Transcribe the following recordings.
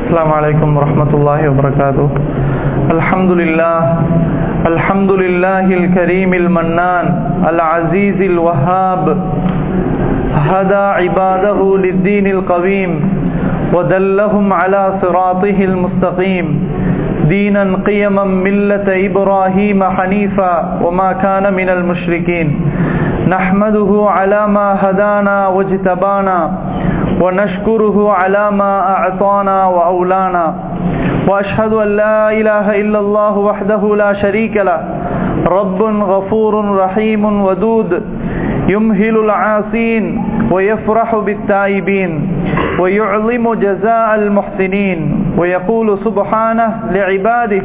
السلام عليكم ورحمة الله وبركاته الحمد لله الحمد لله الكريم المنان العزيز الوهاب هدى عباده للدين القويم ودلهم على صراطه المستقيم دينا قيما ملة إبراهيم حنيفا وما كان من المشركين نحمده على ما هدانا واجتبانا ونشكره على ما أعطانا وأولانا وأشهد أن لا إله إلا الله وحده لا شريك له رب غفور رحيم ودود يمهل العاصين ويفرح بالتائبين ويعظم جزاء المحسنين ويقول سبحانه لعباده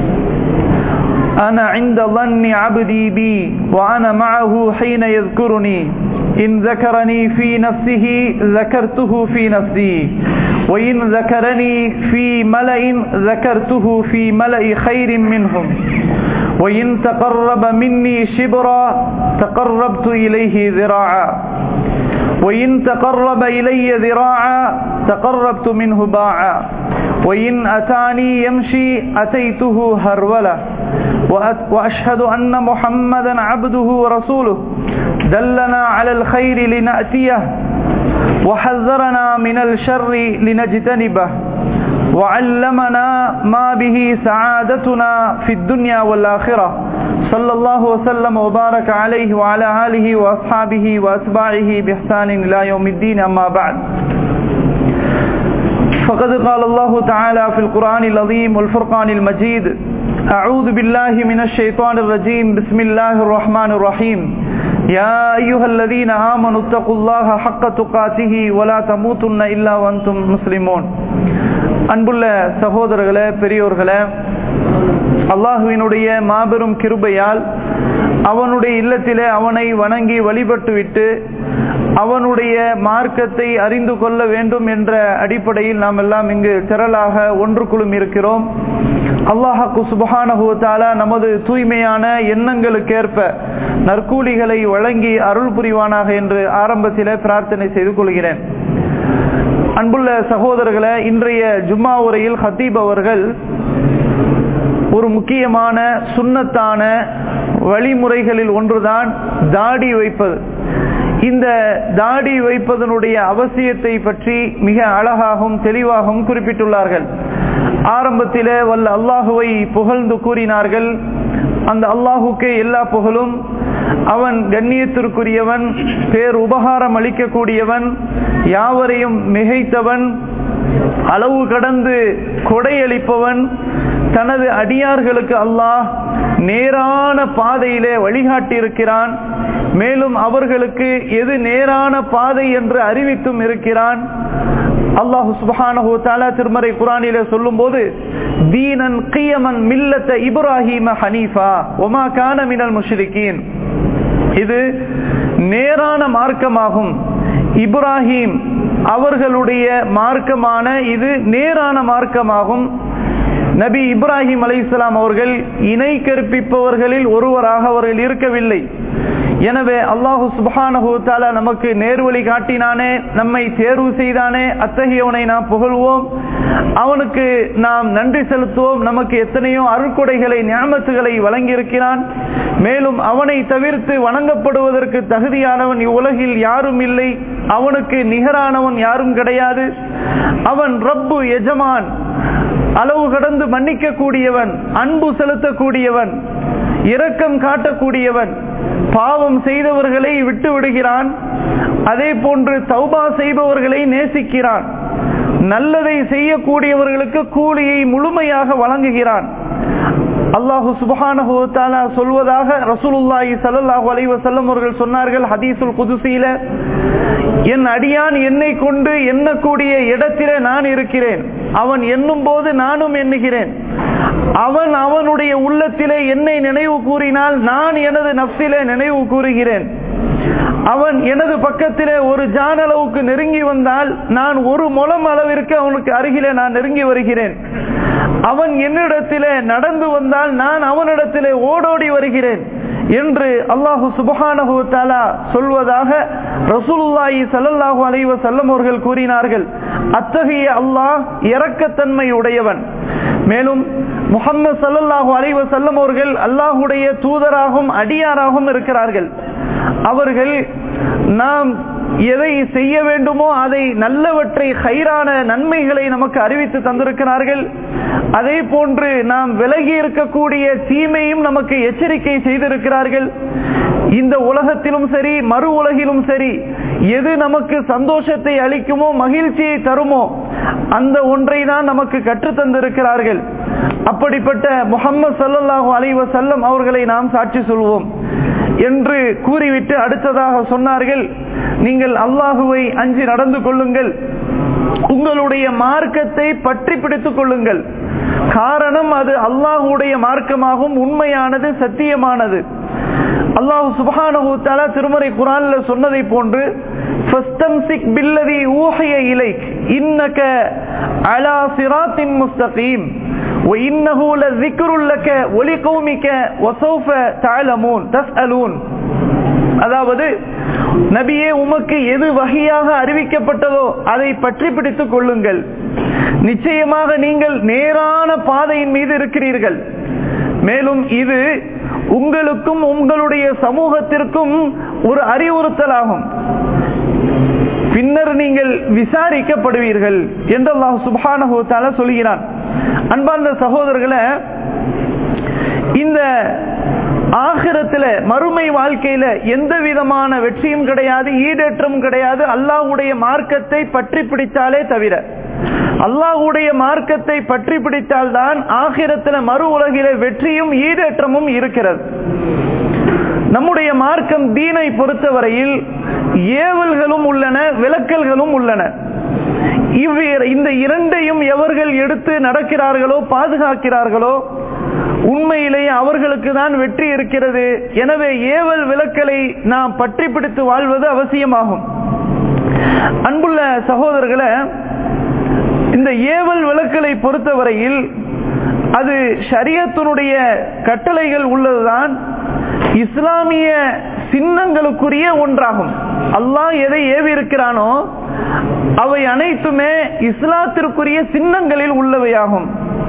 أنا عند ظن عبدي بي وأنا معه حين يذكرني إن ذكرني في نفسه ذكرته في نفسي وإن ذكرني في ملأ ذكرته في ملأ خير منهم وإن تقرب مني شبرا تقربت إليه ذراعا وإن تقرب إلي ذراعا تقربت منه باعا وإن أتاني يمشي أتيته هرولة وأشهد أن محمدا عبده ورسوله دلنا على الخير لنأتيه وحذرنا من الشر لنجتنبه وعلمنا ما به سعادتنا في الدنيا والآخرة صلى الله وسلم وبارك عليه وعلى آله وأصحابه وأتباعه بإحسان إلى يوم الدين أما بعد فقد قال الله تعالى في القرآن العظيم والفرقان المجيد أعوذ بالله من الشيطان الرجيم بسم الله الرحمن الرحيم يا أيها الذين آمنوا اتقوا الله حق تقاته ولا تموتن إلا وأنتم مسلمون அன்புள்ள சகோதரர்களே பெரியோர்களே அல்லாஹுவினுடைய மாபெரும் கிருபையால் அவனுடைய இல்லத்திலே அவனை வணங்கி வழிபட்டுவிட்டு அவனுடைய மார்க்கத்தை அறிந்து கொள்ள வேண்டும் என்ற அடிப்படையில் நாம் எல்லாம் இங்கு திரளாக ஒன்று குழும் இருக்கிறோம் அல்லாஹாக்கு சுபஹானஹுவத்தாலா நமது தூய்மையான எண்ணங்களுக்கேற்ப நற்கூலிகளை வழங்கி அருள் புரிவானாக என்று ஆரம்பத்திலே பிரார்த்தனை செய்து கொள்கிறேன் அன்புள்ள சகோதரர்களை இன்றைய ஜும்மா உரையில் ஹத்தீப் அவர்கள் ஒரு முக்கியமான சுண்ணத்தான வழிமுறைகளில் ஒன்றுதான் தாடி வைப்பது இந்த தாடி வைப்பதனுடைய அவசியத்தை பற்றி மிக அழகாகவும் தெளிவாகவும் குறிப்பிட்டுள்ளார்கள் ஆரம்பத்திலே வல்ல அல்லாஹுவை புகழ்ந்து கூறினார்கள் அந்த அல்லாஹுக்கே எல்லா புகழும் அவன் கண்ணியத்திற்குரியவன் பேர் உபகாரம் அளிக்கக்கூடியவன் யாவரையும் மிகைத்தவன் அளவு கடந்து கொடையளிப்பவன் தனது அடியார்களுக்கு அல்லாஹ் நேரான பாதையிலே வழிகாட்டி இருக்கிறான் மேலும் அவர்களுக்கு எது நேரான பாதை என்று அறிவித்தும் இருக்கிறான் அல்லாஹு சுபஹானஹு தாலா திருமறை குரானிலே சொல்லும் போது தீனன் கியமன் மில்லத்த இப்ராஹிம ஹனீஃபா ஒமா கான மினல் முஷ்ரிகீன் இது நேரான மார்க்கமாகும் இப்ராஹிம் அவர்களுடைய மார்க்கமான இது நேரான மார்க்கமாகும் நபி இப்ராஹிம் அலை அவர்கள் இணை கற்பிப்பவர்களில் ஒருவராக அவர்கள் இருக்கவில்லை எனவே அல்லாஹு சுபானஹூத்தாலா நமக்கு நேர்வழி காட்டினானே நம்மை தேர்வு செய்தானே அத்தகையவனை நாம் புகழ்வோம் அவனுக்கு நாம் நன்றி செலுத்துவோம் நமக்கு எத்தனையோ அருட்கொடைகளை ஞாபகத்துகளை வழங்கியிருக்கிறான் மேலும் அவனை தவிர்த்து வணங்கப்படுவதற்கு தகுதியானவன் இவ்வுலகில் யாரும் இல்லை அவனுக்கு நிகரானவன் யாரும் கிடையாது அவன் ரப்பு எஜமான் அளவு கடந்து மன்னிக்க கூடியவன் அன்பு செலுத்தக்கூடியவன் இரக்கம் காட்டக்கூடியவன் பாவம் செய்தவர்களை விட்டு விடுகிறான் அதே போன்று தௌபா செய்பவர்களை நேசிக்கிறான் நல்லதை செய்யக்கூடியவர்களுக்கு கூலியை முழுமையாக வழங்குகிறான் அல்லாஹு சுபஹானஹு தாலா சொல்வதாக ரசூலுல்லாஹி ஸல்லல்லாஹு அலைஹி வஸல்லம் அவர்கள் சொன்னார்கள் ஹதீஸுல் குதுசியில என் அடியான் என்னை கொண்டு எண்ணக்கூடிய இடத்திலே நான் இருக்கிறேன் அவன் எண்ணும் போது நானும் எண்ணுகிறேன் அவன் அவனுடைய உள்ளத்திலே என்னை நினைவு கூறினால் நான் எனது நப்சிலே நினைவு கூறுகிறேன் அவன் எனது பக்கத்திலே ஒரு ஜான் அளவுக்கு நெருங்கி வந்தால் நான் ஒரு முலம் அளவிற்கு அவனுக்கு அருகிலே நான் நெருங்கி வருகிறேன் அவன் என்னிடத்திலே நடந்து வந்தால் நான் அவனிடத்திலே ஓடோடி வருகிறேன் என்று அல்லாஹு சுபஹானஹு தாலா சொல்வதாக ரசூலுல்லாஹி ஸல்லல்லாஹு அலைஹி வஸல்லம் அவர்கள் கூறினார்கள் அத்தகைய அல்லாஹ் இரக்கத்தன்மை உடையவன் மேலும் முகம்மது ஸல்லல்லாஹு அலைஹி வஸல்லம் அவர்கள் அல்லாஹ்வுடைய தூதராகவும் அடியாராகவும் இருக்கிறார்கள் அவர்கள் நாம் எதை செய்ய வேண்டுமோ அதை நல்லவற்றை ஹைரான நன்மைகளை நமக்கு அறிவித்து தந்திருக்கிறார்கள் அதே போன்று நாம் விலகி இருக்கக்கூடிய தீமையும் நமக்கு எச்சரிக்கை செய்திருக்கிறார்கள் இந்த உலகத்திலும் சரி மறு உலகிலும் சரி எது நமக்கு சந்தோஷத்தை அளிக்குமோ மகிழ்ச்சியை தருமோ அந்த ஒன்றை தான் நமக்கு கற்றுத் தந்திருக்கிறார்கள் அப்படிப்பட்ட முகம்மது சல்லல்லாஹு அலைஹி வஸல்லம் அவர்களை நாம் சாட்சி சொல்வோம் என்று கூறிவிட்டு அடுத்ததாக சொன்னார்கள் நீங்கள் அல்லாஹுவை அஞ்சி நடந்து கொள்ளுங்கள் உங்களுடைய மார்க்கத்தை பற்றி பிடித்துக் கொள்ளுங்கள் காரணம் அது அல்லாஹுடைய மார்க்கமாகும் உண்மையானது சத்தியமானது அல்லாஹு சுபஹானஹு தஆலா திருமறை குர்ஆன்ல சொன்னதை போன்று ஃபஸ்தம்சிக் பில்லதி ஊஹிய இலைக் இன்னக அலா சிராத்தின் முஸ்தகீம் وإنه لذكر لك ولقومك وسوف تعلمون تسألون அதாவது நபியே உமக்கு எது வகையாக அறிவிக்கப்பட்டதோ அதை பற்றி பிடித்துக் கொள்ளுங்கள் நிச்சயமாக நீங்கள் நேரான பாதையின் மீது இருக்கிறீர்கள் மேலும் இது உங்களுக்கும் உங்களுடைய சமூகத்திற்கும் ஒரு அறிவுறுத்தலாகும் பின்னர் நீங்கள் விசாரிக்கப்படுவீர்கள் என்று அல்லாஹ் சுபானஹு தால சொல்கிறான் அன்பார்ந்த சகோதரர்களை இந்த ஆகிரத்துல மறுமை வாழ்க்கையில எந்த விதமான வெற்றியும் கிடையாது ஈடேற்றமும் கிடையாது அல்லாஹுடைய மார்க்கத்தை பற்றி பிடித்தாலே தவிர அல்லாஹுடைய மார்க்கத்தை பற்றி பிடித்தால் தான் ஆகிரத்துல மறு உலகில வெற்றியும் ஈடேற்றமும் இருக்கிறது நம்முடைய மார்க்கம் தீனை பொறுத்தவரையில் ஏவல்களும் உள்ளன விளக்கல்களும் உள்ளன இவ்வேறு இந்த இரண்டையும் எவர்கள் எடுத்து நடக்கிறார்களோ பாதுகாக்கிறார்களோ உண்மையிலேயே அவர்களுக்கு தான் வெற்றி இருக்கிறது எனவே ஏவல் விளக்கலை நாம் பற்றி பிடித்து வாழ்வது அவசியமாகும் அன்புள்ள சகோதரர்களை இந்த ஏவல் விளக்கலை பொறுத்தவரையில் அது ஷரியத்தினுடைய கட்டளைகள் உள்ளதுதான் இஸ்லாமிய சின்னங்களுக்குரிய ஒன்றாகும் அல்லாஹ் எதை ஏவி இருக்கிறானோ அவை அனைத்துமே இஸ்லாத்திற்குரிய சின்னங்களில் உள்ளவையாகும்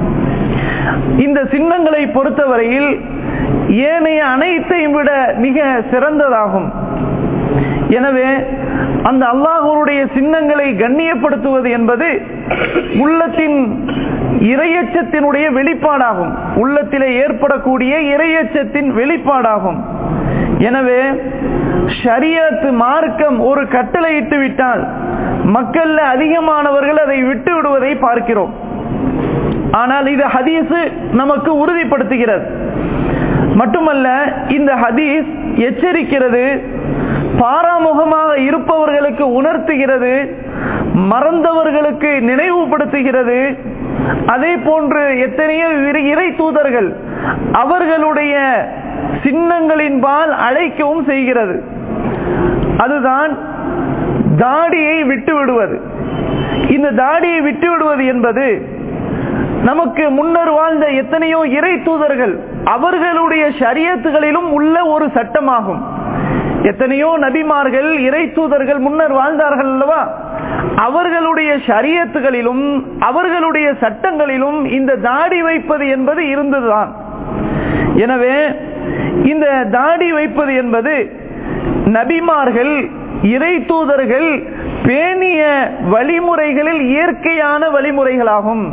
இந்த சின்னங்களை பொறுத்தவரையில் ஏனைய அனைத்தையும் விட மிக சிறந்ததாகும் எனவே அந்த அல்லாஹருடைய சின்னங்களை கண்ணியப்படுத்துவது என்பது உள்ளத்தின் இரையச்சத்தினுடைய வெளிப்பாடாகும் உள்ளத்திலே ஏற்படக்கூடிய இரையச்சத்தின் வெளிப்பாடாகும் எனவே ஷரியத் மார்க்கம் ஒரு கட்டளையிட்டு விட்டால் மக்கள்ல அதிகமானவர்கள் அதை விட்டு விடுவதை பார்க்கிறோம் ஆனால் இது ஹதீஸ் நமக்கு உறுதிப்படுத்துகிறது மட்டுமல்ல இந்த ஹதீஸ் எச்சரிக்கிறது பாராமுகமாக இருப்பவர்களுக்கு உணர்த்துகிறது மறந்தவர்களுக்கு நினைவுபடுத்துகிறது அதே போன்று எத்தனையோ இறை தூதர்கள் அவர்களுடைய சின்னங்களின்பால் அழைக்கவும் செய்கிறது அதுதான் தாடியை விட்டு விடுவது இந்த தாடியை விட்டு விடுவது என்பது நமக்கு முன்னர் வாழ்ந்த எத்தனையோ இறை தூதர்கள் அவர்களுடைய ஷரியத்துகளிலும் உள்ள ஒரு சட்டமாகும் எத்தனையோ நபிமார்கள் இறை தூதர்கள் முன்னர் வாழ்ந்தார்கள் அல்லவா அவர்களுடைய ஷரியத்துகளிலும் அவர்களுடைய சட்டங்களிலும் இந்த தாடி வைப்பது என்பது இருந்ததுதான் எனவே இந்த தாடி வைப்பது என்பது நபிமார்கள் இறை தூதர்கள் பேணிய வழிமுறைகளில் இயற்கையான வழிமுறைகளாகும்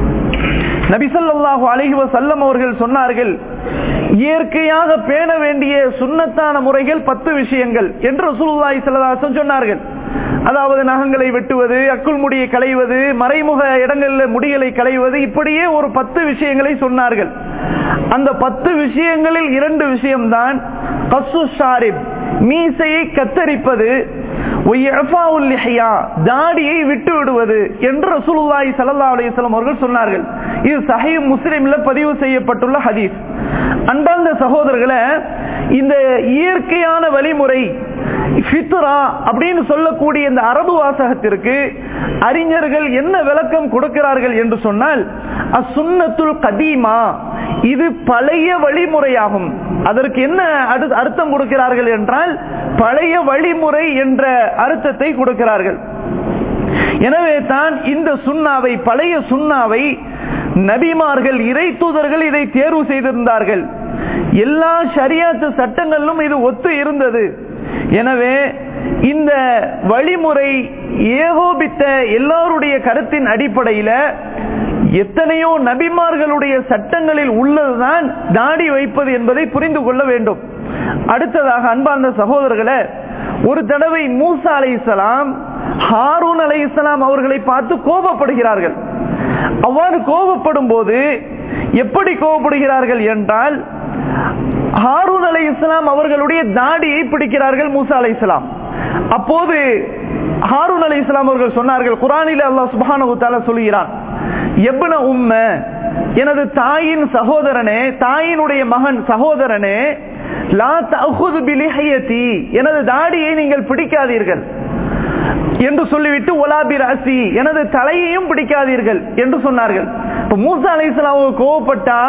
நபிசல்லாஹு அலஹி வசல்லம் அவர்கள் சொன்னார்கள் இயற்கையாக பேண வேண்டிய சுண்ணத்தான முறைகள் பத்து விஷயங்கள் என்று ரசூலுல்லாஹி ஸல்லல்லாஹு சொன்னார்கள் அதாவது நகங்களை வெட்டுவது அக்குள் முடியை களைவது மறைமுக இடங்களில் முடிகளை களைவது இப்படியே ஒரு பத்து விஷயங்களை சொன்னார்கள் அந்த பத்து விஷயங்களில் இரண்டு விஷயம்தான் கசு ஷாரிப் மீசையை கத்தரிப்பது தாடியை விட்டு விடுவது என்று ரசூலுல்லாஹி ஸல்லல்லாஹு அலைஹி வஸல்லம் அவர்கள் சொன்னார்கள் இது சஹீஹ் முஸ்லிம்ல பதிவு செய்யப்பட்டுள்ள ஹதீஸ் அன்பார்ந்த சகோதரர்களை இந்த இயற்கையான வழிமுறை ஃபித்ரா அப்படின்னு சொல்லக்கூடிய இந்த அரபு வாசகத்திற்கு அறிஞர்கள் என்ன விளக்கம் கொடுக்கிறார்கள் என்று சொன்னால் அசுன்னத்துல் கதீமா இது பழைய வழிமுறையாகும் அதற்கு என்ன அர்த்தம் கொடுக்கிறார்கள் என்றால் பழைய வழிமுறை என்ற அர்த்தத்தை கொடுக்கிறார்கள் எனவே தான் இந்த சுண்ணாவை பழைய சுண்ணாவை நபிமார்கள் இறை தூதர்கள் இதை தேர்வு செய்திருந்தார்கள் எல்லா ஷரியாத்து சட்டங்களிலும் இது ஒத்து இருந்தது எனவே இந்த வழிமுறை ஏகோபித்த எல்லாருடைய கருத்தின் அடிப்படையில் எத்தனையோ நபிமார்களுடைய சட்டங்களில் உள்ளதுதான் தாடி வைப்பது என்பதை புரிந்து கொள்ள வேண்டும் அடுத்ததாக அன்பார்ந்த சகோதரர்களை ஒரு தடவை மூசா அலை இஸ்லாம் ஹாரூன் அலை இஸ்லாம் அவர்களை பார்த்து கோபப்படுகிறார்கள் அவ்வாறு கோபப்படும் போது எப்படி கோபப்படுகிறார்கள் என்றால் ஹாரூன் அலை இஸ்லாம் அவர்களுடைய தாடியை பிடிக்கிறார்கள் மூசா அலை இஸ்லாம் அப்போது ஹாரூன் அலை இஸ்லாம் அவர்கள் சொன்னார்கள் குரானில் அல்லாஹ் சுபானு சொல்கிறான் எவ்வன உம்ம எனது தாயின் சகோதரனே தாயினுடைய மகன் சகோதரனே லா தகுது பிலிஹயத்தி எனது தாடியை நீங்கள் பிடிக்காதீர்கள் என்று சொல்லிவிட்டு ஒலாபி ராசி எனது தலையையும் பிடிக்காதீர்கள் என்று சொன்னார்கள் இப்ப மூசா அலை இஸ்லாம் கோவப்பட்டா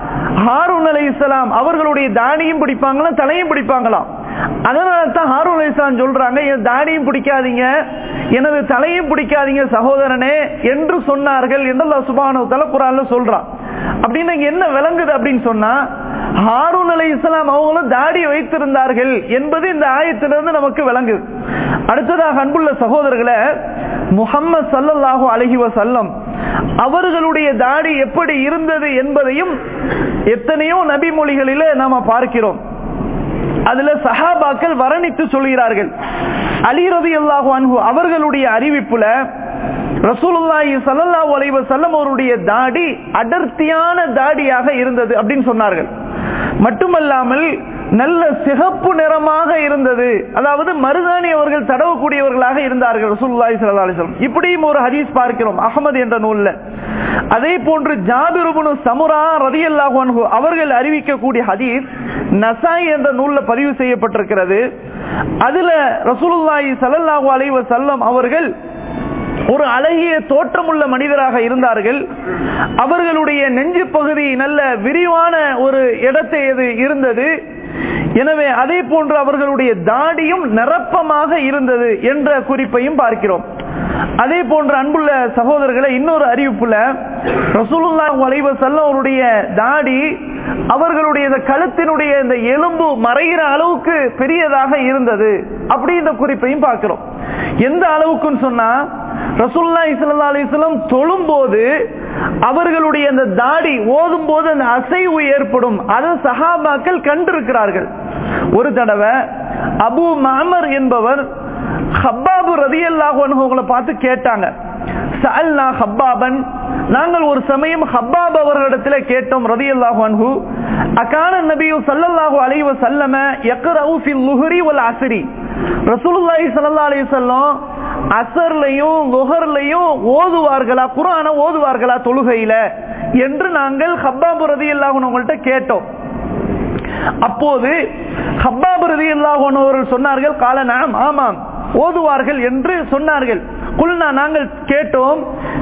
ஹாரூன் அலை இஸ்லாம் அவர்களுடைய தாடியும் பிடிப்பாங்களாம் தலையும் பிடிப்பாங்களாம் அதனால தான் ஹாரூன் அலை இஸ்லாம் சொல்றாங்க என் தாடியும் பிடிக்காதீங்க எனது தலையும் பிடிக்காதீங்க சகோதரனே என்று சொன்னார்கள் என்று சுபானு தல குரான்ல சொல்றான் அப்படின்னு என்ன விளங்குது அப்படின்னு சொன்னா ஹாரூன் அலை இஸ்லாம் அவங்களும் தாடி வைத்திருந்தார்கள் என்பது இந்த ஆயத்திலிருந்து நமக்கு விளங்குது அடுத்ததாக அன்புள்ள சகோதரர்களை முகம்மது சல்லல்லாஹு அலஹி வசல்லம் அவர்களுடைய தாடி எப்படி இருந்தது என்பதையும் எத்தனையோ நபிமொழிகளில நாம பார்க்கிறோம் அதுல சஹாபாக்கள் வர்ணித்து சொல்கிறார்கள் அலி ரதி அல்லாஹு அன்ஹு அவர்களுடைய அறிவிப்புல ரசூலுல்லாஹி ஸல்லல்லாஹு அலைஹி வஸல்லம் அவருடைய தாடி அடர்த்தியான தாடியாக இருந்தது அப்படின்னு சொன்னார்கள் மட்டுமல்லாமல் நல்ல சிகப்பு நிறமாக இருந்தது அதாவது மருதாணி அவர்கள் தடவக்கூடியவர்களாக இருந்தார்கள் ரசூலுல்லாஹி ஸல்லல்லாஹு அலைஹி வஸல்லம் இப்படியும் ஒரு ஹதீஸ் பார்க்கிறோம் அகமது என்ற நூல்ல அதே போன்று ஜாபிர் இப்னு சமுரா ரலியல்லாஹு அன்ஹு அவர்கள் அறிவிக்கக்கூடிய ஹதீஸ் நசாய் என்ற நூல்ல பதிவு செய்யப்பட்டிருக்கிறது அதுல ரசூலுல்லாஹி ஸல்லல்லாஹு அலைஹி வஸல்லம் அவர்கள் ஒரு அழகிய தோற்றமுள்ள மனிதராக இருந்தார்கள் அவர்களுடைய நெஞ்சு பகுதி நல்ல விரிவான ஒரு இடத்தை இது இருந்தது எனவே அதே போன்று அவர்களுடைய தாடியும் நிரப்பமாக இருந்தது என்ற குறிப்பையும் பார்க்கிறோம் அதே போன்ற அன்புள்ள சகோதரர்களை இன்னொரு அறிவிப்புல ரசூலுல்லா வளைவ செல்லவருடைய தாடி அவர்களுடைய இந்த கழுத்தினுடைய இந்த எலும்பு மறைகிற அளவுக்கு பெரியதாக இருந்தது அப்படி இந்த குறிப்பையும் பார்க்கிறோம் எந்த அளவுக்குன்னு சொன்னா ரசூல்லா இஸ்லா அலிஸ்லம் தொழும் போது அவர்களுடைய அந்த தாடி ஓதும் போது அந்த அசைவு ஏற்படும் அதை சஹாபாக்கள் கண்டிருக்கிறார்கள் ஒரு தடவை அபு மாமர் என்பவர் ஹப்பாபு ரதி அல்லாஹுங்களை பார்த்து கேட்டாங்க சல்னா ஹப்பாபன் நாங்கள் ஒரு சமயம் ஹப்பாப் அவர்களிடத்தில் கேட்டோம் ரதி அல்லாஹு அன்ஹு அகான நபியு சல்லல்லாஹு அலைஹி வஸல்லம யக்ரவு ஃபில் லுஹரி வல் அஸ்ரி ரசூலுல்லாஹி ஸல்லல்லாஹு அலைஹி வஸல்லம் அசர்லையும் லுஹர்லையும் ஓதுவார்களா குர்ஆனை ஓதுவார்களா தொழுகையில என்று நாங்கள் ஹப்பாபு ரதி அல்லாஹு உங்கள்கிட்ட கேட்டோம் அப்போது ஹப்பாபு ரதி அல்லாஹு அவர்கள் சொன்னார்கள் கால நாம் ஆமாம் ஓதுவார்கள் என்று சொன்னார்கள் குல்னா நாங்கள் கேட்டோம்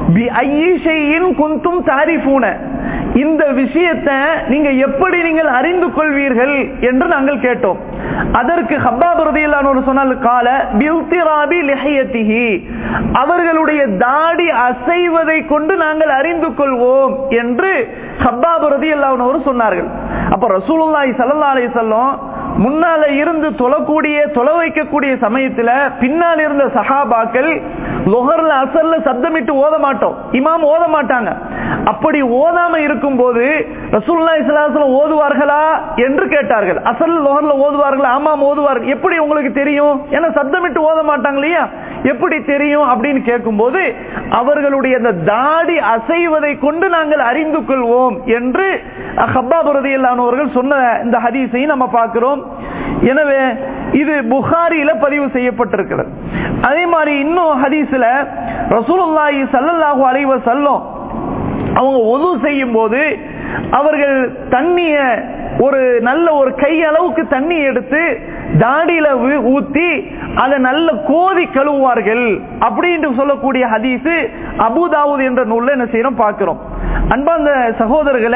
குந்தும் தாரிஃபூன இந்த விஷயத்தை நீங்க எப்படி நீங்கள் அறிந்து கொள்வீர்கள் என்று நாங்கள் கேட்டோம் அதற்கு ஹப்பாபுரதியிலான சொன்னால் கால பியூத்திராபி லிஹயத்திஹி அவர்களுடைய தாடி அசைவதை கொண்டு நாங்கள் அறிந்து கொள்வோம் என்று ஹப்பாபுரதி ஒரு சொன்னார்கள் அப்ப ரசூலுல்லாஹி ஸல்லல்லாஹு அலைஹி வஸல்லம் முன்னால இருந்து தொழக்கூடிய தொலை வைக்கக்கூடிய சமயத்துல பின்னால் இருந்த சஹாபாக்கள் லொஹர்ல அசர்ல சப்தமிட்டு ஓத மாட்டோம் இமாம் ஓத மாட்டாங்க அப்படி ஓதாம இருக்கும் போது ரசூல்லா இஸ்லாசலம் ஓதுவார்களா என்று கேட்டார்கள் அசல் லொஹர்ல ஓதுவார்கள் ஆமாம் ஓதுவார்கள் எப்படி உங்களுக்கு தெரியும் ஏன்னா சப்தமிட்டு ஓத மாட்டாங்க இல்லையா எப்படி தெரியும் அப்படின்னு கேட்கும் போது அவர்களுடைய அந்த தாடி அசைவதை கொண்டு நாங்கள் அறிந்து கொள்வோம் என்று ஹப்பாபுரதியில்லானவர்கள் சொன்ன இந்த ஹதீஸையும் நம்ம பார்க்கிறோம் எனவே இது புகாரியில பதிவு செய்யப்பட்டிருக்கிறது அதே மாதிரி இன்னும் ஹதீஸ்ல ரசூலுல்லாஹி சல்லல்லாஹு அலைஹி வஸல்லம் அவங்க ஒது செய்யும் போது அவர்கள் தண்ணிய ஒரு நல்ல ஒரு கை அளவுக்கு தண்ணி எடுத்து தாடியில ஊத்தி அதை நல்ல கோதி கழுவுவார்கள் அப்படின்னு சொல்லக்கூடிய ஹதீஸ் அபுதாவுத் என்ற நூல்ல என்ன செய்யறோம் பார்க்கிறோம் அன்பாந்த சகோதரர்களை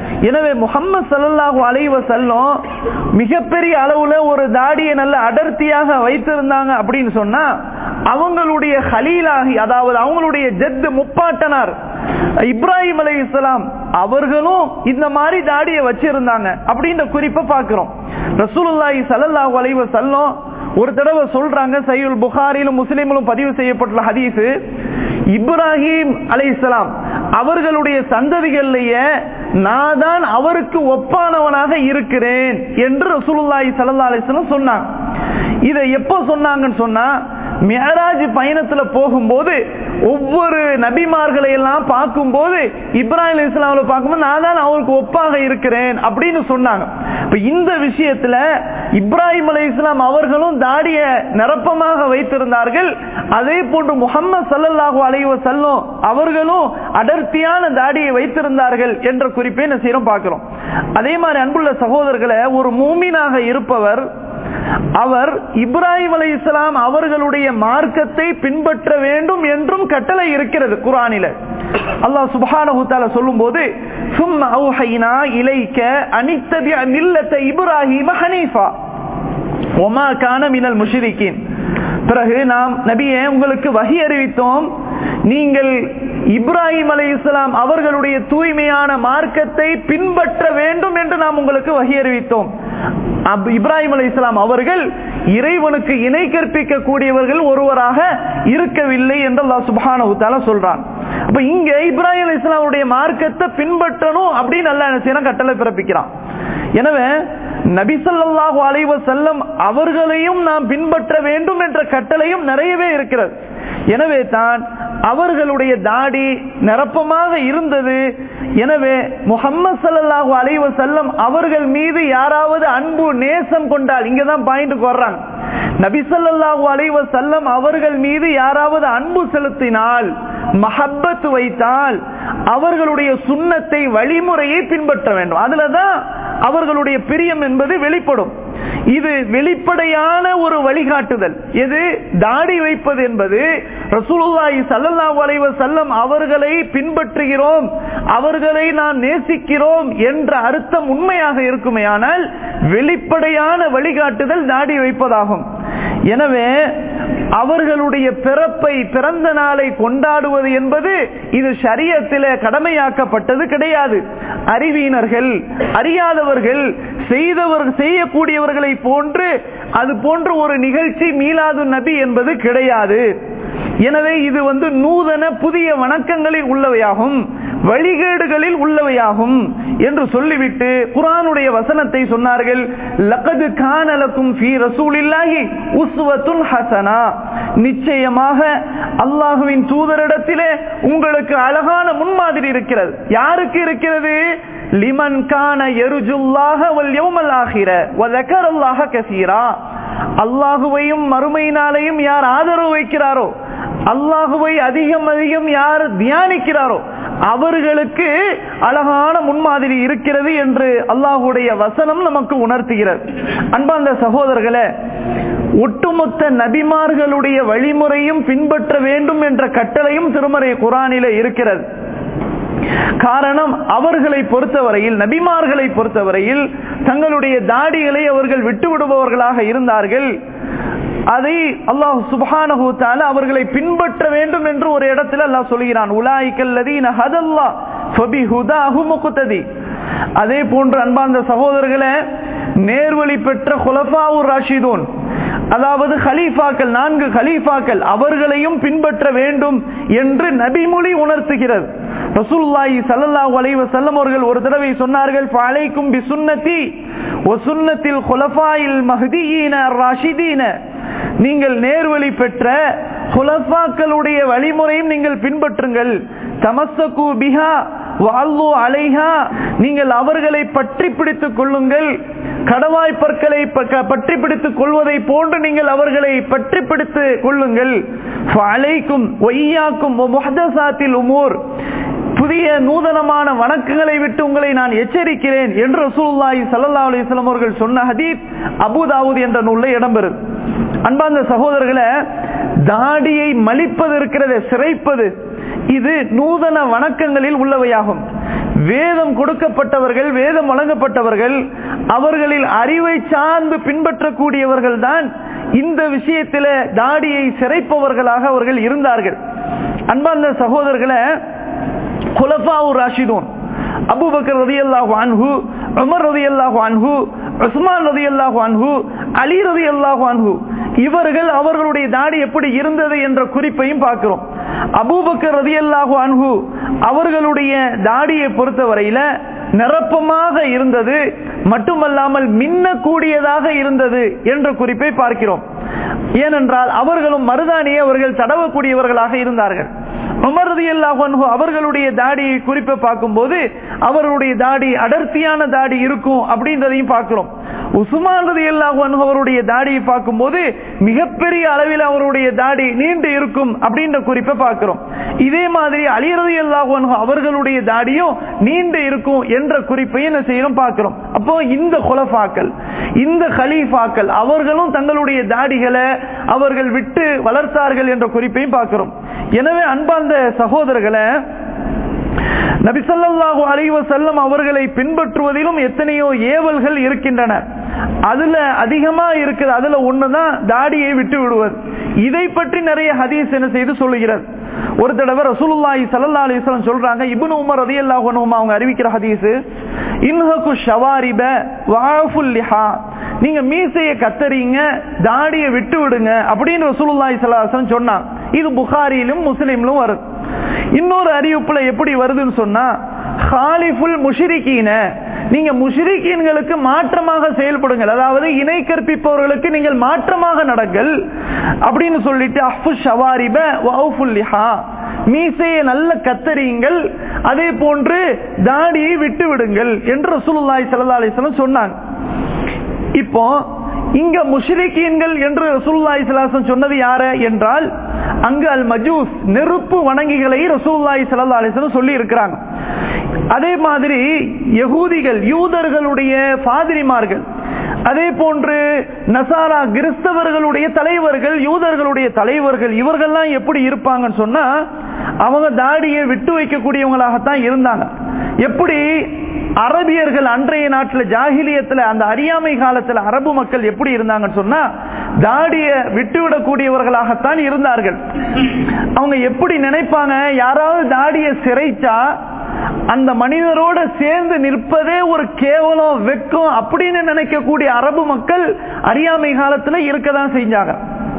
எனவே முகம்மது சல்லல்லாஹு அலைஹி வஸல்லம் மிகப்பெரிய அளவுல ஒரு தாடியை நல்ல அடர்த்தியாக வைத்திருந்தாங்க அப்படின்னு சொன்னா அவங்களுடைய ஹலீலாகி அதாவது அவங்களுடைய ஜெத்து முப்பாட்டனார் இப்ராஹிம் அலை இஸ்லாம் அவர்களும் இந்த மாதிரி தாடியை வச்சிருந்தாங்க அப்படின்ற குறிப்பை பார்க்கிறோம் ரசூலுல்லாஹி ஸல்லல்லாஹு அலைஹி வஸல்லம் ஒரு தடவை சொல்றாங்க சையுல் புகாரிலும் முஸ்லிமிலும் பதிவு செய்யப்பட்டுள்ள ஹதீஸ் இப்ராஹிம் அலைஹிஸ்ஸலாம் அவர்களுடைய சந்ததிகளிலேயே நான் தான் அவருக்கு ஒப்பானவனாக இருக்கிறேன் என்று ரசூலுல்லாஹி ஸல்லல்லாஹு அலைஹி வஸல்லம் சொன்னாங்க இதை எப்போ சொன்னாங்கன்னு சொன்னா மியராஜ் பயணத்துல போகும்போது ஒவ்வொரு நபிமார்களை எல்லாம் பார்க்கும்போது இப்ராஹிம் இஸ்லாமில் பார்க்கும்போது நான் தான் அவருக்கு ஒப்பாக இருக்கிறேன் அப்படின்னு சொன்னாங்க இப்ப இந்த விஷயத்துல இப்ராஹிம் அலி இஸ்லாம் அவர்களும் தாடிய நிரப்பமாக வைத்திருந்தார்கள் அதே போன்று முகமது சல்லல்லாஹு அலைவ செல்லும் அவர்களும் அடர்த்தியான தாடியை வைத்திருந்தார்கள் என்ற குறிப்பை என்ன செய்யறோம் பார்க்கிறோம் அதே மாதிரி அன்புள்ள சகோதரர்களை ஒரு மூமினாக இருப்பவர் அவர் இப்ராஹிம் அலை இஸ்லாம் அவர்களுடைய மார்க்கத்தை பின்பற்ற வேண்டும் என்றும் கட்டளை இருக்கிறது குரானில அல்லாஹ் சுப்ஹானஹு தஆலா சொல்லும்போது சும்ம அவுஹைனா இலைக்க அனித்தபி மில்லத்த இப்ராஹிம ஹனீஃபா ஒமா கான மினல் முஷ்ரிகீன் பிறகு நாம் நபியே உங்களுக்கு வகி அறிவித்தோம் நீங்கள் இப்ராஹிம் அலை இஸ்லாம் அவர்களுடைய தூய்மையான மார்க்கத்தை பின்பற்ற வேண்டும் என்று நாம் உங்களுக்கு வகி அறிவித்தோம் இப்ராஹிம் அலை இஸ்லாம் அவர்கள் இறைவனுக்கு இணை கற்பிக்க கூடியவர்கள் ஒருவராக இருக்கவில்லை என்று அல்லா சுபான சொல்றான் அப்ப இங்க இப்ராஹிம் அலி இஸ்லாமுடைய மார்க்கத்தை பின்பற்றணும் அப்படின்னு அல்ல என்ன செய்யணும் கட்டளை பிறப்பிக்கிறான் எனவே நபிசல்லாஹு அலைவ செல்லம் அவர்களையும் நாம் பின்பற்ற வேண்டும் என்ற கட்டளையும் நிறையவே இருக்கிறது எனவே தான் அவர்களுடைய தாடி நிரப்பமாக இருந்தது எனவே முகம்மது சல்லாஹூ அலைவ செல்லம் அவர்கள் மீது யாராவது அன்பு நேசம் கொண்டால் இங்கதான் பாயிண்ட் வர்றாங்க நபிசல்லாஹு அலைவ செல்லம் அவர்கள் மீது யாராவது அன்பு செலுத்தினால் மஹப்பத் வைத்தால் அவர்களுடைய சுண்ணத்தை வழிமுறையை பின்பற்ற வேண்டும் அதுலதான் அவர்களுடைய பிரியம் என்பது வெளிப்படும் இது வெளிப்படையான ஒரு வழிகாட்டுதல் எது தாடி வைப்பது என்பது ரசூலுல்லாஹி ஸல்லல்லாஹு அலைஹி வஸல்லம் அவர்களை பின்பற்றுகிறோம் அவர்களை நாம் நேசிக்கிறோம் என்ற அர்த்தம் உண்மையாக இருக்குமேயானால் வெளிப்படையான வழிகாட்டுதல் தாடி வைப்பதாகும் எனவே அவர்களுடைய பிறப்பை பிறந்த நாளை கொண்டாடுவது என்பது இது சரியத்தில கடமையாக்கப்பட்டது கிடையாது அறிவியினர்கள் அறியாதவர்கள் செய்தவர் செய்யக்கூடியவர்களை போன்று அது போன்ற ஒரு நிகழ்ச்சி மீளாது நபி என்பது கிடையாது எனவே இது வந்து நூதன புதிய வணக்கங்களில் உள்ளவையாகும் வழிகேடுகளில் உள்ளவையாகும் என்று சொல்லிவிட்டு குரானுடைய வசனத்தை சொன்னார்கள் லகது கானலக்கும் ஃபீ ரசூலில்லாஹி உஸ்வத்துன் ஹசனா நிச்சயமாக அல்லாஹுவின் தூதரிடத்திலே உங்களுக்கு அழகான முன்மாதிரி இருக்கிறது யாருக்கு இருக்கிறது லிமன் கான எருஜுல்லாக வல் யௌமல் ஆகிர வ தக்கரல்லாஹ கசீரா அல்லாஹுவையும் மறுமையினாலையும் யார் ஆதரவு வைக்கிறாரோ அல்லாஹுவை அதிகம் அதிகம் யார் தியானிக்கிறாரோ அவர்களுக்கு அழகான முன்மாதிரி இருக்கிறது என்று அல்லாஹுடைய வசனம் நமக்கு உணர்த்துகிறது அன்பார்ந்த சகோதரர்களே ஒட்டுமொத்த நபிமார்களுடைய வழிமுறையும் பின்பற்ற வேண்டும் என்ற கட்டளையும் திருமறை குரானில இருக்கிறது காரணம் அவர்களை பொறுத்தவரையில் நபிமார்களை பொறுத்தவரையில் தங்களுடைய தாடிகளை அவர்கள் விட்டுவிடுபவர்களாக இருந்தார்கள் அதை அல்லாஹ் சுபானஹூத்தால அவர்களை பின்பற்ற வேண்டும் என்று ஒரு இடத்துல அல்லாஹ் சொல்கிறான் உலாய்கல்லதீன ஹதல்லா ஃபபி ஹுதாஹு முகுத்ததி அதே போன்று அன்பார்ந்த சகோதரர்களே நேர்வழி பெற்ற குலஃபாவுர் ராஷிதூன் அதாவது ஹலீஃபாக்கள் நான்கு ஹலீஃபாக்கள் அவர்களையும் பின்பற்ற வேண்டும் என்று நபிமொழி உணர்த்துகிறது ரசூல்லாஹி ஸல்லல்லாஹு அலைஹி வஸல்லம் அவர்கள் ஒரு தடவை சொன்னார்கள் ஃபஅலைக்கும் பிசுன்னதி வசுன்னத்தில் குலஃபாயில் மஹ்தியீன ராஷிதீன நீங்கள் நேர்வழி பெற்ற குலஃபாக்களுடைய வழிமுறையும் நீங்கள் பின்பற்றுங்கள் தமசகு பிஹா வாழ்வு அலைஹா நீங்கள் அவர்களை பற்றி பிடித்துக் கொள்ளுங்கள் கடவாய் பற்களை பற்றி பிடித்துக் கொள்வதை போன்று நீங்கள் அவர்களை பற்றி பிடித்து கொள்ளுங்கள் அலைக்கும் ஒய்யாக்கும் முஹதசாத்தில் உமூர் புதிய நூதனமான வணக்கங்களை விட்டு உங்களை நான் எச்சரிக்கிறேன் என்று ரசூல்லாஹி சல்லா அலிஸ்லாம் அவர்கள் சொன்ன ஹதீத் அபுதாவுத் என்ற நூலில் இடம்பெறும் அன்பார்ந்த சகோதரர்களை தாடியை மலிப்பது இருக்கிறத சிறைப்பது இது நூதன வணக்கங்களில் உள்ளவையாகும் வேதம் கொடுக்கப்பட்டவர்கள் வேதம் வழங்கப்பட்டவர்கள் அவர்களில் அறிவை சார்ந்து பின்பற்றக்கூடியவர்கள் தான் இந்த விஷயத்தில் தாடியை சிறைப்பவர்களாக அவர்கள் இருந்தார்கள் அன்பார்ந்த சகோதரர்களை குலஃபாவு ராஷிதூன் அபுபக்கர் ரதி அல்லாஹு அன்ஹு உமர் ரதி அல்லாஹு அன்ஹு உஸ்மான் ரதி அல்லாஹு அன்ஹு அலி ரதி அல்லாஹு அன்ஹு இவர்கள் அவர்களுடைய தாடி எப்படி இருந்தது என்ற குறிப்பையும் பார்க்கிறோம் அபூபக்கர் ரதி அல்லாஹு அன்ஹு அவர்களுடைய தாடியை பொறுத்தவரையில நிரப்பமாக இருந்தது மட்டுமல்லாமல் மின்னக்கூடியதாக இருந்தது என்ற குறிப்பை பார்க்கிறோம் ஏனென்றால் அவர்களும் மருதானியை அவர்கள் தடவக்கூடியவர்களாக இருந்தார்கள் உமர் ரலியல்லாஹு அன்ஹு அவர்களுடைய தாடியை குறிப்பை பார்க்கும்போது அவருடைய தாடி அடர்த்தியான தாடி இருக்கும் அப்படின்றதையும் பார்க்கிறோம் உஸ்மான் ரலியல்லாஹு அன்ஹு அவருடைய தாடியை பார்க்கும்போது மிகப்பெரிய அளவில் அவருடைய தாடி நீண்டு இருக்கும் அப்படின்ற குறிப்பை பார்க்கிறோம் இதே மாதிரி அலி ரலியல்லாஹு அன்ஹு அவர்களுடைய தாடியும் நீண்டு இருக்கும் என்ற குறிப்பையும் என்ன செய்யறோம் பார்க்கிறோம் அப்போ இந்த குலஃபாக்கள் இந்த ஹலீஃபாக்கள் அவர்களும் தங்களுடைய தாடிகளை அவர்கள் விட்டு வளர்த்தார்கள் என்ற குறிப்பையும் பார்க்கிறோம் எனவே அன்பார்ந்த சகோதரர்களை நபிசல்லாஹு அலைவ செல்லம் அவர்களை பின்பற்றுவதிலும் எத்தனையோ ஏவல்கள் இருக்கின்றன அதுல அதிகமா இருக்குது அதுல ஒண்ணுதான் தாடியை விட்டு விடுவது இதை பற்றி நிறைய ஹதீஸ் என்ன செய்து சொல்லுகிறது ஒரு தடவை ரசூலுல்லாஹி ஸல்லல்லாஹு அலைஹி வஸல்லம் சொல்றாங்க இப்னு உமர் ரலியல்லாஹு அன்ஹு அவங்க அறிவிக்கிற ஹதீஸ் இன்ஹகு ஷவாரிப வஅஃபுல் லிஹா நீங்க மீசையை கத்தறீங்க தாடியை விட்டு விடுங்க அப்படின்னு ரசூலுல்லாஹி ஸல்லல்லாஹு அலைஹி வஸல்லம் சொன்னாங்க இது புகாரியிலும் முஸ்லிம்லும் வருது இன்னொரு அறிவிப்புல எப்படி வருதுன்னு சொன்னா ஹாலிஃபுல் முஷிரிக்கீன நீங்க முஷிரிக்கீன்களுக்கு மாற்றமாக செயல்படுங்கள் அதாவது இணை கற்பிப்பவர்களுக்கு நீங்கள் மாற்றமாக நடங்கள் அப்படின்னு சொல்லிட்டு அஃபு ஷவாரிப வஃபுல் லிஹா மீசையை நல்ல கத்தரியுங்கள் அதே போன்று தாடியை விட்டு விடுங்கள் என்று ரசூலுல்லாஹி ஸல்லல்லாஹு அலைஹி வஸல்லம் சொன்னாங்க இப்போ இங்க முஷ்ரிக்கீன்கள் என்று ரசூலுல்லாஹி ஸல்லல்லாஹு சொன்னது யார என்றால் அங்கு அல் மஜூஸ் நெருப்பு வணங்கிகளை ரசூலுல்லாஹி ஸல்லல்லாஹு அலைஹி வஸல்லம் சொல்லி இருக்கிறாங்க அதே மாதிரி யகூதிகள் யூதர்களுடைய பாதிரிமார்கள் அதே போன்று நசாரா கிறிஸ்தவர்களுடைய தலைவர்கள் யூதர்களுடைய தலைவர்கள் இவர்கள்லாம் எப்படி இருப்பாங்கன்னு சொன்னா அவங்க தாடியை விட்டு வைக்கக்கூடியவங்களாகத்தான் இருந்தாங்க எப்படி அரபியர்கள் அன்றைய நாட்டில் ஜாகிலியத்தில் அந்த அறியாமை காலத்தில் அரபு மக்கள் எப்படி இருந்தாங்கன்னு சொன்னா தாடிய விட்டுவிடக்கூடியவர்களாகத்தான் இருந்தார்கள் அவங்க எப்படி நினைப்பாங்க யாராவது தாடிய சிறைச்சா அந்த மனிதரோட சேர்ந்து நிற்பதே ஒரு கேவலம் வெக்கம் அப்படின்னு நினைக்கக்கூடிய அரபு மக்கள் அறியாமை காலத்துல இருக்கதான் செஞ்சாங்க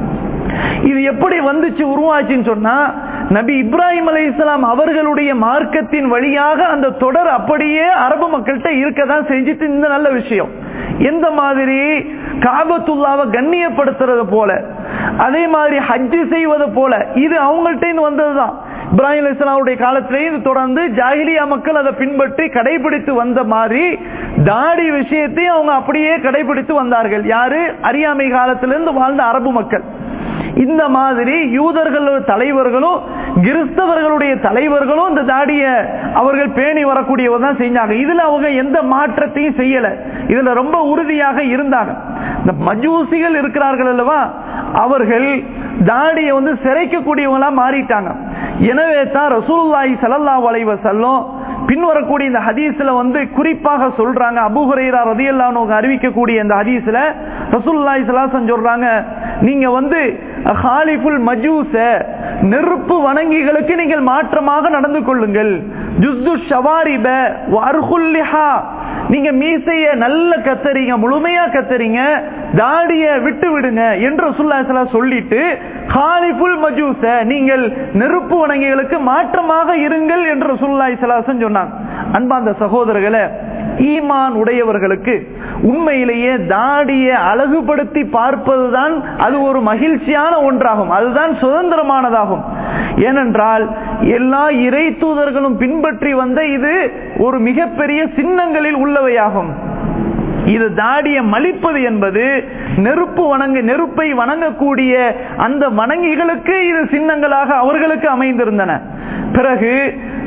இது எப்படி வந்துச்சு உருவாச்சுன்னு சொன்னா நபி இப்ராஹிம் அலி இஸ்லாம் அவர்களுடைய மார்க்கத்தின் வழியாக அந்த தொடர் அப்படியே அரபு மக்கள்கிட்ட இருக்கதான் செஞ்சுட்டு இந்த நல்ல விஷயம் எந்த மாதிரி காபத்துல்லாவை கண்ணியப்படுத்துறது போல அதே மாதிரி ஹஜ்ஜு செய்வது போல இது அவங்கள்ட்ட வந்ததுதான் இப்ராஹிம் அலி இஸ்லாமுடைய காலத்திலேயே இது தொடர்ந்து ஜாகிலியா மக்கள் அதை பின்பற்றி கடைபிடித்து வந்த மாதிரி தாடி விஷயத்தையும் அவங்க அப்படியே கடைபிடித்து வந்தார்கள் யாரு அறியாமை காலத்திலிருந்து வாழ்ந்த அரபு மக்கள் இந்த மாதிரி யூதர்கள் தலைவர்களும் கிறிஸ்தவர்களுடைய தலைவர்களும் இந்த தாடிய அவர்கள் பேணி வரக்கூடியவர் தான் செஞ்சாங்க இதுல அவங்க எந்த மாற்றத்தையும் செய்யல இதுல ரொம்ப உறுதியாக இருந்தாங்க இந்த மஜூசிகள் இருக்கிறார்கள் அல்லவா அவர்கள் தாடியை வந்து சிறைக்கக்கூடியவங்களா மாறிட்டாங்க எனவே தான் ரசூல்லாய் சல்லல்லா வளைவ செல்லும் பின்வரக்கூடிய இந்த ஹதீஸ்ல வந்து குறிப்பாக சொல்றாங்க அபுஹுரைரா ரதியல்லானு அறிவிக்கக்கூடிய இந்த ஹதீஸ்ல ரசூல்லாய் சலாசன் சொல்றாங்க நீங்க வந்து ஹாலிஃபுல் மஜூச நெருப்பு வணங்கிகளுக்கு நீங்கள் மாற்றமாக நடந்து கொள்ளுங்கள் ஜுஸ்து ஷவாரிப வர்ஹுல்லிஹா நீங்க மீசைய நல்ல கத்தரிங்க முழுமையா கத்தரிங்க தாடிய விட்டு விடுங்க என்று ரசூல்லா சொல்லிட்டு ஹாலிஃபுல் மஜூச நீங்கள் நெருப்பு வணங்கிகளுக்கு மாற்றமாக இருங்கள் என்று ரசூல்லாய் சலாசன் சொன்னாங்க அன்பாந்த சகோதரர்களை ஈமான் உடையவர்களுக்கு உண்மையிலேயே தாடிய அழகுபடுத்தி பார்ப்பதுதான் அது ஒரு மகிழ்ச்சியான ஒன்றாகும் அதுதான் சுதந்திரமானதாகும் ஏனென்றால் எல்லா இறை தூதர்களும் பின்பற்றி வந்த இது ஒரு மிகப்பெரிய சின்னங்களில் உள்ளவையாகும் இது தாடிய மலிப்பது என்பது நெருப்பு வணங்க நெருப்பை வணங்கக்கூடிய அந்த வணங்கிகளுக்கு இது சின்னங்களாக அவர்களுக்கு அமைந்திருந்தன பிறகு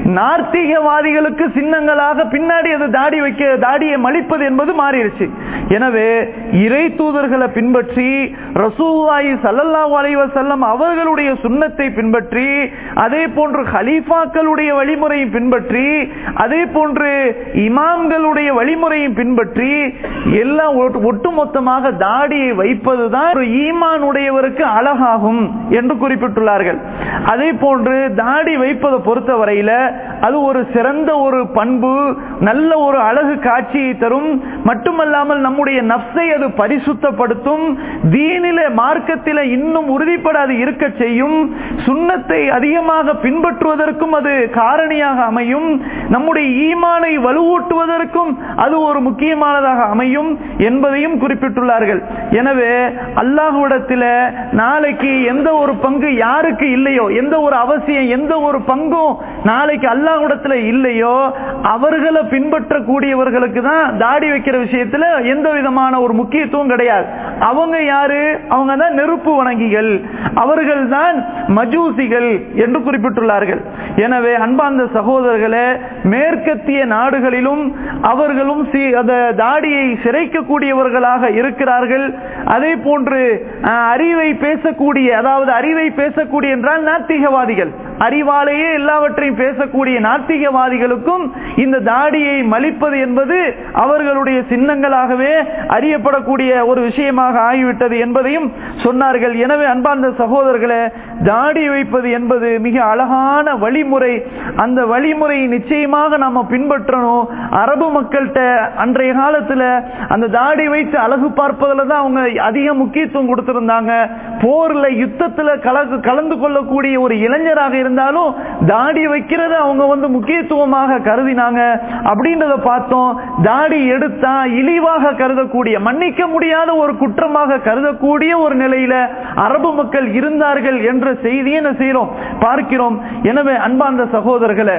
நார்த்திகவாதிகளுக்கு சின்னங்களாக பின்னாடி அது தாடி வைக்க தாடியை மலிப்பது என்பது மாறிடுச்சு எனவே இறை தூதர்களை பின்பற்றி ரசூல்லாயி சல்லல்லாஹு அலைஹி வஸல்லம் அவர்களுடைய சுண்ணத்தை பின்பற்றி அதே போன்று ஹலீஃபாக்களுடைய வழிமுறையை பின்பற்றி அதே போன்று இமாம்களுடைய வழிமுறையை பின்பற்றி எல்லாம் ஒட்டு- ஒட்டுமொத்தமாக தாடியை வைப்பதுதான் ஒரு ஈமானுடையவருக்கு அழகாகும் என்று குறிப்பிட்டுள்ளார்கள் அதே போன்று தாடி வைப்பதை பொறுத்தவரையில அது ஒரு சிறந்த ஒரு பண்பு நல்ல ஒரு அழகு காட்சியை தரும் மட்டுமல்லாமல் நம்முடைய நப்சை அது பரிசுத்தப்படுத்தும் தீனில மார்க்கத்தில இன்னும் உறுதிப்படாது இருக்க செய்யும் சுண்ணத்தை அதிகமாக பின்பற்றுவதற்கும் அது காரணியாக அமையும் நம்முடைய ஈமானை வலுவூட்டுவதற்கும் அது ஒரு முக்கியமானதாக அமையும் என்பதையும் குறிப்பிட்டுள்ளார்கள் எனவே அல்லாஹுவிடத்தில் நாளைக்கு எந்த ஒரு பங்கு யாருக்கு இல்லையோ எந்த ஒரு அவசியம் எந்த ஒரு பங்கும் நாளைக்கு அல்லாஹ்விடத்துல இல்லையோ அவர்களை பின்பற்றக்கூடியவர்களுக்கு தான் தாடி வைக்கிற விஷயத்துல எந்த விதமான ஒரு முக்கியத்துவம் கிடையாது அவங்க யாரு அவங்க தான் நெருப்பு வணங்கிகள் அவர்கள் தான் மஜூசிகள் என்று குறிப்பிட்டுள்ளார்கள் எனவே அன்பார்ந்த சகோதரர்களே மேற்கத்திய நாடுகளிலும் அவர்களும் சி- அந்த தாடியை சிறைக்கக்கூடியவர்களாக இருக்கிறார்கள் அதே போன்று அஹ், அறிவை பேசக்கூடிய அதாவது அறிவை பேசக்கூடிய என்றால் நாத்திகவாதிகள் அறிவாலேயே எல்லாவற்றையும் பேசக்கூடிய நாத்திகவாதிகளுக்கும் இந்த தாடியை மலிப்பது என்பது அவர்களுடைய சின்னங்களாகவே அறியப்படக்கூடிய ஒரு விஷயமாக ஆகிவிட்டது என்பதையும் சொன்னார்கள் எனவே அன்பார்ந்த சகோதரர்களே தாடி வைப்பது என்பது மிக அழகான வழிமுறை அந்த வழிமுறையை நிச்சயமாக நாம பின்பற்றணும் அரபு மக்கள்கிட்ட அன்றைய காலத்துல அந்த தாடி வைத்து அழகு பார்ப்பதில் தான் அவங்க அதிக முக்கியத்துவம் கொடுத்திருந்தாங்க போர்ல யுத்தத்துல கலந்து கலந்து கொள்ளக்கூடிய ஒரு இளைஞராக இருந்தாலும் தாடி வைக்கிறத அவங்க வந்து முக்கியத்துவமாக கருதினாங்க அப்படின்றத பார்த்தோம் தாடி எடுத்தா இழிவாக கருதக்கூடிய மன்னிக்க முடியாத ஒரு குற்றமாக கருதக்கூடிய ஒரு நிலையில அரபு மக்கள் இருந்தார்கள் என்ற செய்தியை என்ன செய்யறோம் பார்க்கிறோம் எனவே அன்பார்ந்த சகோதரர்களை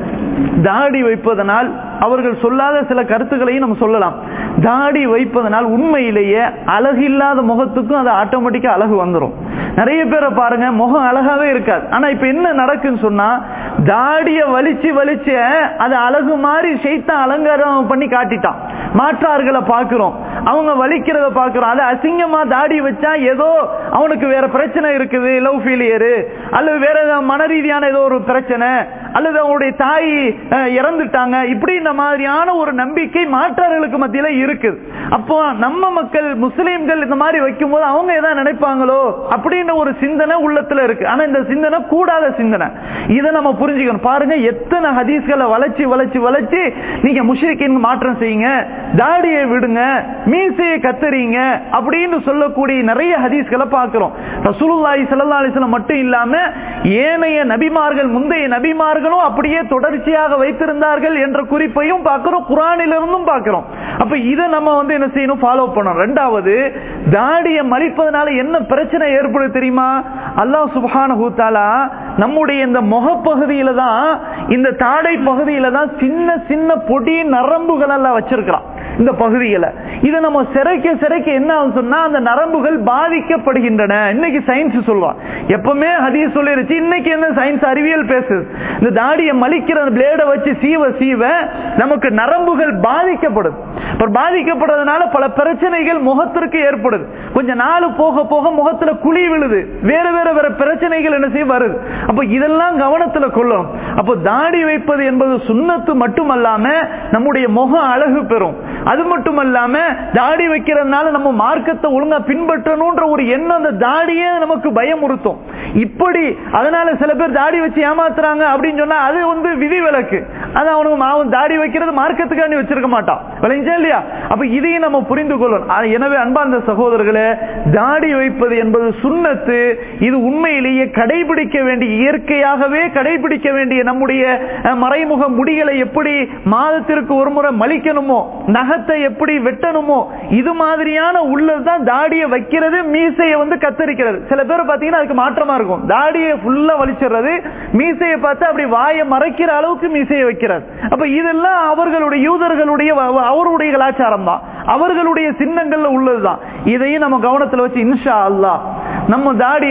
தாடி வைப்பதனால் அவர்கள் சொல்லாத சில கருத்துக்களையும் நம்ம சொல்லலாம் தாடி வைப்பதனால் உண்மையிலேயே அழகில்லாத முகத்துக்கும் அது ஆட்டோமேட்டிக்கா அழகு வந்துடும் நிறைய பேரை பாருங்க முகம் அழகாவே இருக்காது ஆனா இப்ப என்ன நடக்குன்னு சொன்னா தாடிய வலிச்சு வலிச்சு அது அழகு மாதிரி செய்தான் அலங்காரம் பண்ணி காட்டிட்டான் மாற்றார்களை பார்க்கிறோம் அவங்க வலிக்கிறத பார்க்கிறோம் அது அசிங்கமா தாடி வச்சா ஏதோ அவனுக்கு வேற பிரச்சனை இருக்குது லவ் ஃபெயிலியரு அல்லது வேற ஏதாவது மன ரீதியான ஏதோ ஒரு பிரச்சனை அல்லது அவங்களுடைய தாய் அஹ், இறந்துட்டாங்க இப்படி இந்த மாதிரியான ஒரு நம்பிக்கை மாற்றார்களுக்கு மத்தியில இருக்குது அப்போ நம்ம மக்கள் முஸ்லிம்கள் இந்த மாதிரி வைக்கும்போது அவங்க எதாவது நினைப்பாங்களோ அப்படின்ற ஒரு சிந்தனை உள்ளத்துல இருக்கு ஆனா இந்த சிந்தனை கூடாத சிந்தனை இதை நம்ம புரிஞ்சுக்கணும் பாருங்க எத்தனை ஹதீஸ்களை வளைச்சு வளைச்சு வளைச்சு நீங்க முஷ்ரிக்கின் மாற்றம் செய்யுங்க தாடியை விடுங்க மீசையை கத்தறீங்க அப்படின்னு சொல்லக்கூடிய நிறைய ஹதீஸ்களை பார்க்கிறோம் ரசூலுல்லாஹி ஸல்லல்லாஹு அலைஹி வஸல்லம் மட்டும் இல்லாம ஏனைய நபிமார்கள் முந்தைய நபிமார்களும் அப்படியே தொடர்ச்சியாக வைத்திருந்தார்கள் என்ற குறிப்பையும் பார்க்கிறோம் குரானிலிருந்தும் பார்க்கிறோம் அப்ப இதை நம்ம வந்து என்ன செய்யணும் ஃபாலோ பண்ணணும் ரெண்டாவது தாடியை மலிப்பதனால என்ன பிரச்சனை ஏற்படுது தெரியுமா அல்லாஹ் சுப்ஹானஹு தஆலா நம்முடைய இந்த முகப்பகுதியில தான் இந்த தாடை பகுதியில தான் சின்ன சின்ன பொடி நரம்புகள் எல்லாம் வச்சிருக்கிறான் இந்த பகுதியில இதை நம்ம சிறைக்க சிறைக்க என்ன ஆகும் சொன்னா அந்த நரம்புகள் பாதிக்கப்படுகின்றன இன்னைக்கு சயின்ஸ் சொல்லுவான் எப்பவுமே ஹதீஸ் சொல்லிருச்சு இன்னைக்கு என்ன சயின்ஸ் அறிவியல் பேசுது இந்த தாடியை மலிக்கிற பிளேட வச்சு சீவ சீவ நமக்கு நரம்புகள் பாதிக்கப்படுது இப்ப பாதிக்கப்படுறதுனால பல பிரச்சனைகள் முகத்திற்கு ஏற்படுது கொஞ்ச நாள் போக போக முகத்துல குழி விழுது வேற வேற வேற பிரச்சனைகள் என்ன செய்ய வருது அப்ப இதெல்லாம் கவனத்துல கொள்ளும் அப்போ தாடி வைப்பது என்பது சுண்ணத்து மட்டுமல்லாம நம்முடைய முகம் அழகு பெறும் அது மட்டுமல்லாம தாடி வைக்கிறதுனால நம்ம மார்க்கத்தை ஒழுங்கா பின்பற்றணும்ன்ற ஒரு எண்ணம் அந்த தாடியே நமக்கு பயமுறுத்தும் இப்படி அதனால சில பேர் தாடி வச்சு ஏமாத்துறாங்க அப்படின்னு சொன்னா அது வந்து விதி விலக்கு அது அவனுக்கு அவன் தாடி வைக்கிறது மார்க்கத்துக்காண்டி வச்சிருக்க மாட்டான் விளைஞ்சா இல்லையா அப்ப இதையும் நம்ம புரிந்து கொள்ளணும் ஆ, எனவே அன்பார்ந்த சகோதரர்களே தாடி வைப்பது என்பது சுண்ணத்து இது உண்மையிலேயே கடைபிடிக்க வேண்டிய இயற்கையாகவே கடைபிடிக்க வேண்டிய நம்முடைய அஹ், மறைமுக முடிகளை எப்படி மாதத்திற்கு ஒரு முறை மலிக்கணுமோ நகத்தை எப்படி வெட்டணுமோ இது மாதிரியான உள்ளதுதான் தாடியை வைக்கிறது மீசையை வந்து கத்தரிக்கிறது சில பேர் பாத்தீங்கன்னா அதுக்கு மாற்றமா இருக்கும் தாடியை ஃபுல்லா வலிச்சிடுறது மீசையை பார்த்து அப்படி வாயை மறைக்கிற அளவுக்கு மீசையை வைக்கிறது அப்ப இதெல்லாம் அவர்களுடைய யூதர்களுடைய வ- வ- அவருடைய கலாச்சாரம் தான் அவர்களுடைய சின்னங்கள்ல உள்ளதுதான் இதையும் நம்ம கவனத்துல வச்சு இன்ஷா அல்லாஹ் நம்ம தாடிய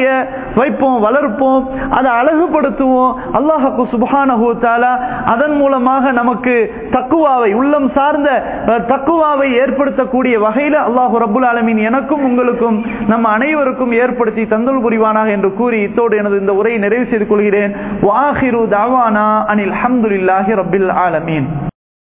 வைப்போம் வளர்ப்போம் அதை அழகுபடுத்துவோம் அல்லாஹு சுபஹானஹு தஆலா அதன் மூலமாக நமக்கு தக்குவாவை உள்ளம் சார்ந்த அஹ், தக்குவாவை ஏற்படுத்தக்கூடிய வகையில் அல்லாஹு ரப்புல் ஆலமீன் எனக்கும் உங்களுக்கும் நம்ம அனைவருக்கும் ஏற்படுத்தி தந்தல் புரிவானாக என்று கூறி இத்தோடு எனது இந்த உரையை நிறைவு செய்து கொள்கிறேன் வாஹிரு தாவானா அனில் அல்ஹம்துலில்லாஹி ரப்பில் ஆலமீன்